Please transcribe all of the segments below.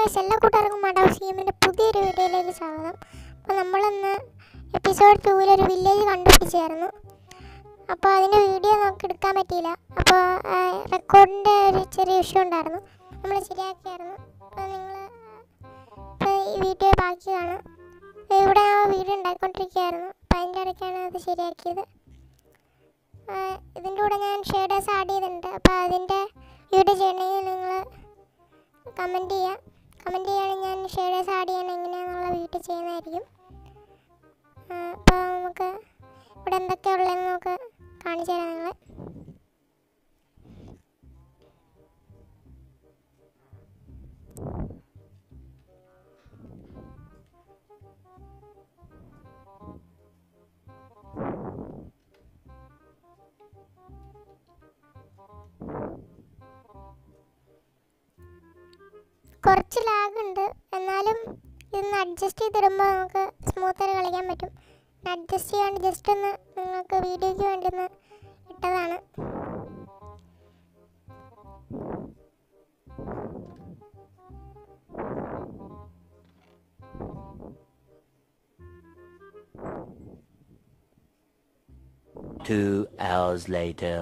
Guys എല്ലാ കൂട്ടുകാർക്കും മഡൗസ് ഗെയിമിൻ്റെ പുതിയൊരു വീഡിയോയിലേക്ക് സ്വാഗതം അപ്പോൾ നമ്മളിന്ന് എപ്പിസോഡ് ടൂവിൽ ഒരു വില്ലേജ് കണ്ടുപിടിച്ചായിരുന്നു അപ്പോൾ അതിൻ്റെ വീഡിയോ നമുക്ക് എടുക്കാൻ പറ്റിയില്ല അപ്പോൾ റെക്കോർഡിൻ്റെ ഒരു ചെറിയ ഇഷ്യൂ ഉണ്ടായിരുന്നു നമ്മൾ ശരിയാക്കിയായിരുന്നു അപ്പോൾ നിങ്ങൾ ഇപ്പോൾ ഈ വീഡിയോ ബാക്കി കാണാം അപ്പോൾ ഇവിടെ ആ വീഡിയോ ഉണ്ടാക്കിക്കൊണ്ടിരിക്കുകയായിരുന്നു അപ്പോൾ അതിൻ്റെ ഇടയ്ക്കാണ് അത് ശരിയാക്കിയത് ആ, ഇതിൻ്റെ കൂടെ ഞാൻ ഷെയ്ഡേഴ്സ് ആഡ് ചെയ്തിട്ടുണ്ട് അപ്പോൾ അതിൻ്റെ വീഡിയോ ചെയ്യണമെങ്കിൽ നിങ്ങൾ കമൻറ്റ് ചെയ്യുക കമൻറ്റ് ചെയ്യുകയാണെങ്കിൽ ഞാൻ ഷെയ്ഡേഴ്സ് ആഡ് ചെയ്യണം എങ്ങനെയാണെന്നുള്ള വീട്ടിൽ ചെയ്യുന്നതായിരിക്കും അപ്പോൾ നമുക്ക് ഇവിടെ എന്തൊക്കെയാണ് ഉള്ളതെന്ന് നമുക്ക് കാണിച്ചു തരാം നിങ്ങൾ കുറച്ച് ലാഗ് ഉണ്ട് എന്നാലും ഇതൊന്ന് അഡ്ജസ്റ്റ് ചെയ്തിടുമ്പോൾ നമുക്ക് സ്മൂത്തായിട്ട് കളിക്കാൻ പറ്റും അഡ്ജസ്റ്റ് ചെയ്യാണ്ട് ജസ്റ്റ് ഒന്ന് നിങ്ങൾക്ക് വീഡിയോയ്ക്ക് വേണ്ടി ഒന്ന് ഇട്ടതാണ് Two hours later.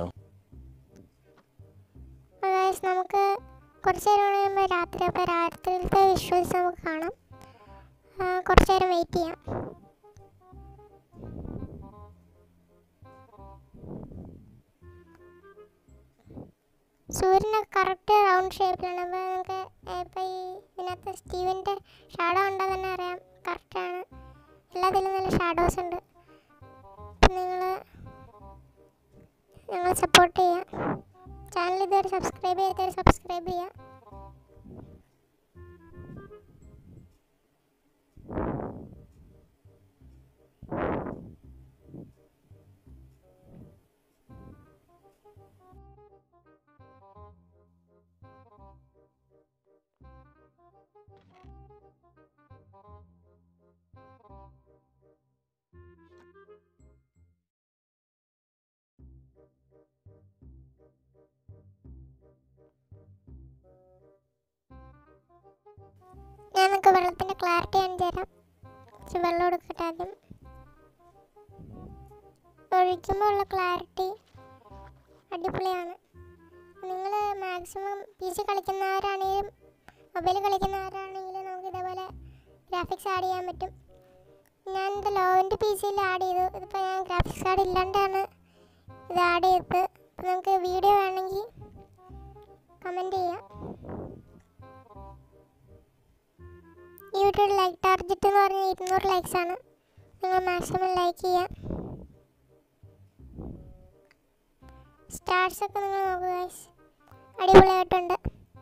ഗൈസ് നമുക്ക് കുറച്ച് നേരം കൂടി കഴിയുമ്പോൾ രാത്രി അപ്പോൾ രാത്രിയിലത്തെ വിഷ്വൽസ് നമുക്ക് കാണാം ആ, കുറച്ച് നേരം വെയിറ്റ് ചെയ്യാം സൂര്യന് കറക്റ്റ് റൗണ്ട് ഷേപ്പിലാണ് അപ്പോൾ നമുക്ക് ഇപ്പോൾ ഈ ഇതിനകത്ത് സ്റ്റീവിൻ്റെ ഷാഡോ ഉണ്ടോ തന്നെ അറിയാം കറക്റ്റാണ് എല്ലാത്തിലും നല്ല ഷാഡോസ് ഉണ്ട് അപ്പം നിങ്ങൾ ഞങ്ങൾ സപ്പോർട്ട് ചെയ്യാം ചാനൽ ഇതുവരെ സബ്സ്ക്രൈബ് ചെയ്യാത്തവർ സബ്സ്ക്രൈബ് ചെയ്യുക ഞാൻ നിങ്ങൾക്ക് വെള്ളത്തിൻ്റെ ക്ലാരിറ്റി കാണിച്ചു തരാം കുറച്ച് വെള്ളം എടുക്കട്ടെ ആദ്യം ഒഴിക്കുമ്പോൾ ഉള്ള ക്ലാരിറ്റി അടിപൊളിയാണ് നിങ്ങൾ മാക്സിമം പി സി കളിക്കുന്നവരാണെങ്കിലും മൊബൈൽ കളിക്കുന്നവരാണെങ്കിലും നമുക്ക് ഇതേപോലെ ഗ്രാഫിക്സ് ആഡ് ചെയ്യാൻ പറ്റും ഞാൻ ഇത് ലോവിൻ്റെ പി സിയിൽ ആഡ് ചെയ്തു ഇതിപ്പോൾ ഞാൻ ഗ്രാഫിക്സ് കാർഡ് ഇല്ലാണ്ടാണ് ഇത് ആഡ് ചെയ്തത് അപ്പോൾ നമുക്ക് വീഡിയോ വേണമെങ്കിൽ കമൻറ്റ് ചെയ്യാം ഈ വീഡിയോയുടെ ലൈക്ക് ടാർഗറ്റ് എന്ന് പറഞ്ഞാൽ ഇരുന്നൂറ് ലൈക്സ് ആണ് നിങ്ങൾ മാക്സിമം ലൈക്ക് ചെയ്യുക സ്റ്റാർസ് ഒക്കെ നിങ്ങൾ നോക്കുക ഗൈസ് അടിപൊളിയായിട്ടുണ്ട്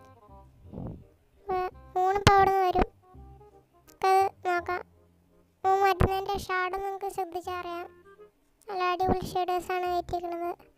വേ- മൂന്നിപ്പോൾ അവിടെ നിന്ന് വരും അത് നോക്കാം മൂന്ന് മാറ്റുന്നതിൻ്റെ ഷാഡ് നിങ്ങൾക്ക് ശ്രദ്ധിച്ചാൽ അറിയാം നല്ല അടിപൊളി ഷെയ്ഡേഴ്സാണ് കയറ്റിയിരിക്കുന്നത്